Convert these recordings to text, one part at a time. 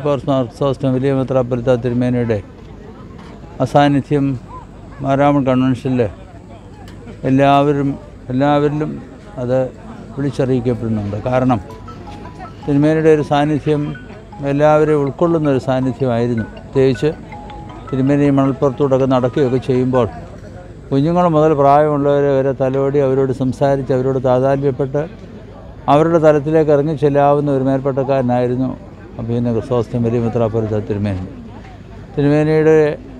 ഫിലിപ്പോസ് മാർക്സോസ്റ്റം വലിയ മെത്രാപ്പൊലിത്ത തിരുമേനയുടെ അസാന്നിധ്യം മാരാമൺ കൺവെൻഷനിൽ എല്ലാവരും എല്ലാവരിലും അത് വിളിച്ചറിയിക്കപ്പെടുന്നുണ്ട് കാരണം തിരുമേനയുടെ ഒരു സാന്നിധ്യം എല്ലാവരെയും ഉൾക്കൊള്ളുന്ന ഒരു സാന്നിധ്യമായിരുന്നു പ്രത്യേകിച്ച് തിരുമേനി മണൽപ്പുറത്തൂടൊക്കെ നടക്കുകയൊക്കെ ചെയ്യുമ്പോൾ കുഞ്ഞുങ്ങൾ മുതൽ പ്രായമുള്ളവരെ വരെ തലോടി അവരോട് സംസാരിച്ച് അവരോട് താതാൽമ്യപ്പെട്ട് അവരുടെ തലത്തിലേക്ക് ഇറങ്ങി ചെല്ലാവുന്ന ഒരു മേൽപ്പട്ടക്കാരനായിരുന്നു അഭിനയ ക്രിസ്തോസ്തം വലിയ മിത്രാപുരത്ത തിരുമേനി തിരുമേനിയുടെ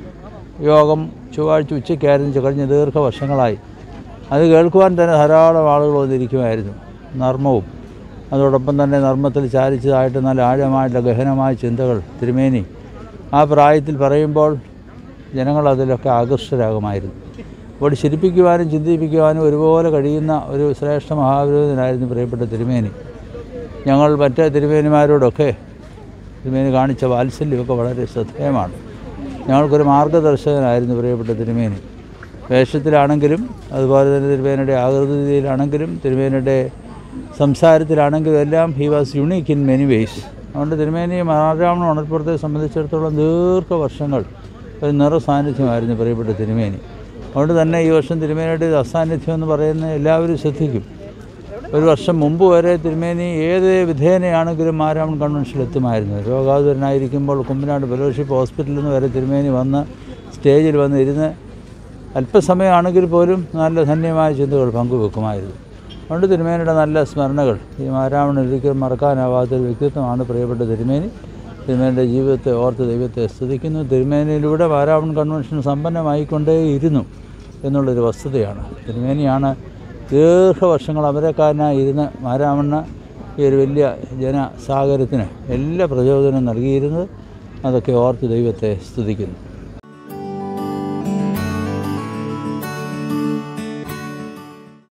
യോഗം ചൊവ്വാഴ്ച ഉച്ചയ്ക്കായിരുന്നു കഴിഞ്ഞ ദീർഘ വർഷങ്ങളായി അത് കേൾക്കുവാൻ തന്നെ ധാരാളം ആളുകൾ വന്നിരിക്കുമായിരുന്നു നർമ്മവും അതോടൊപ്പം തന്നെ നർമ്മത്തിൽ ചാരിച്ചതായിട്ട് നല്ല ആഴമായിട്ടുള്ള ഗഹനമായ ചിന്തകൾ തിരുമേനി ആ പ്രായത്തിൽ പറയുമ്പോൾ ജനങ്ങൾ അതിലൊക്കെ ആകർഷരാകുമായിരുന്നു അപ്പോൾ ചിരിപ്പിക്കുവാനും ചിന്തിപ്പിക്കുവാനും ഒരുപോലെ കഴിയുന്ന ഒരു ശ്രേഷ്ഠ മഹാപുരോഹിതനായിരുന്നു പ്രിയപ്പെട്ട തിരുമേനി ഞങ്ങൾ മറ്റ് തിരുമേനിമാരോടൊക്കെ തിരുമേനി കാണിച്ച വാത്സല്യമൊക്കെ വളരെ ശ്രദ്ധേയമാണ് ഞങ്ങൾക്കൊരു മാർഗദർശകനായിരുന്നു പ്രിയപ്പെട്ട തിരുമേനി വേഷത്തിലാണെങ്കിലും അതുപോലെ തന്നെ തിരുമേനയുടെ ആകൃതിയിലാണെങ്കിലും തിരുമേനയുടെ സംസാരത്തിലാണെങ്കിലും എല്ലാം he was unique in many ways അതുകൊണ്ട് തിരുമേനി മാരാമണ ഉണർപ്പുറത്തെ സംബന്ധിച്ചിടത്തോളം ദീർഘവർഷങ്ങൾ ഒരു നിറ സാന്നിധ്യമായിരുന്നു പ്രിയപ്പെട്ട തിരുമേനി അതുകൊണ്ട് തന്നെ ഈ വർഷം തിരുമേനിയുടെ ഇത് അസാന്നിധ്യം എന്ന് പറയുന്നത് എല്ലാവരും ശ്രദ്ധിക്കും ഒരു വർഷം മുമ്പ് വരെ തിരുമേനി ഏത് വിധേനയാണെങ്കിലും മാരാമൺ കൺവെൻഷനിൽ എത്തുമായിരുന്നു രോഗാതുരനായിരിക്കുമ്പോൾ കുമ്പനാട് ഫെലോഷിപ്പ് ഹോസ്പിറ്റലിൽ നിന്ന് വരെ തിരുമേനി വന്ന് സ്റ്റേജിൽ വന്ന് ഇരുന്ന് അല്പസമയമാണെങ്കിൽ പോലും നല്ല ധന്യമായ ചിന്തകൾ പങ്കുവെക്കുമായിരുന്നു അതുകൊണ്ട് തിരുമേനിയുടെ നല്ല സ്മരണകൾ ഈ മാരാമൺ ഒരിക്കലും മറക്കാനാവാത്തൊരു വ്യക്തിത്വമാണ് പ്രിയപ്പെട്ട തിരുമേനി തിരുമേനിയുടെ ജീവിതത്തെ ഓർത്ത് ദൈവത്തെ സ്തുതിക്കുന്നു തിരുമേനിയിലൂടെ മാരാമൺ കൺവെൻഷൻ സമ്പന്നമായിക്കൊണ്ടേയിരുന്നു എന്നുള്ളൊരു വസ്തുതയാണ് തിരുമേനിയാണ് ദീർഘവർഷങ്ങൾ അമരക്കാരനായി ഇരുന്ന് മാരാമണ്ണ ഈ ഒരു വലിയ ജനസാഗരത്തിന് എല്ലാ പ്രചോദനവും നൽകിയിരുന്നത് അതൊക്കെ ഓർത്ത് ദൈവത്തെ സ്തുതിക്കുന്നു